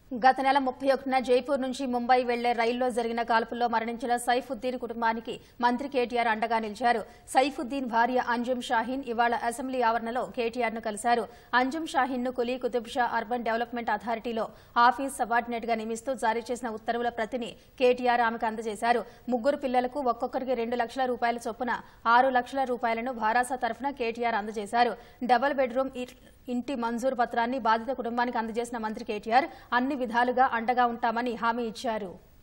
గత నెల ముప్పై ఒకటిన జైపూర్ నుంచి ముంబై వెళ్లే రైల్లో జరిగిన కాల్పుల్లో మరణించిన సైఫుద్దీన్ కుటుంబానికి మంత్రి కేటీఆర్ అండగా నిలిచారు సైఫుద్దీన్ భార్య అంజుమ్ షాహీన్ ఇవాళ అసెంబ్లీ ఆవరణలో కేటీఆర్ ను కలిశారు అంజుమ్ షాహీన్ ను కులీ కుతుబ్ షా అర్బన్ డెవలప్మెంట్ అథారిటీలో ఆఫీస్ సబార్డినేట్ గా నియమిస్తూ జారీ చేసిన ఉత్తర్వుల ప్రతిని కేటీఆర్ ఆమెకు అందజేశారు ముగ్గురు పిల్లలకు ఒక్కొక్కరికి రెండు లక్షల రూపాయల చొప్పున ఆరు లక్షల రూపాయలను భారాస తరఫున కేటీఆర్ అందజేశారు డబుల్ బెడ్రూమ్ ఇ- ఇంటి మంజూరు పత్రాన్ని బాధిత కుటుంబానికి అందజేసిన మంత్రి కేటీఆర్ అన్ని విధాలుగా అండగా ఉంటామని హామీ ఇచ్చారు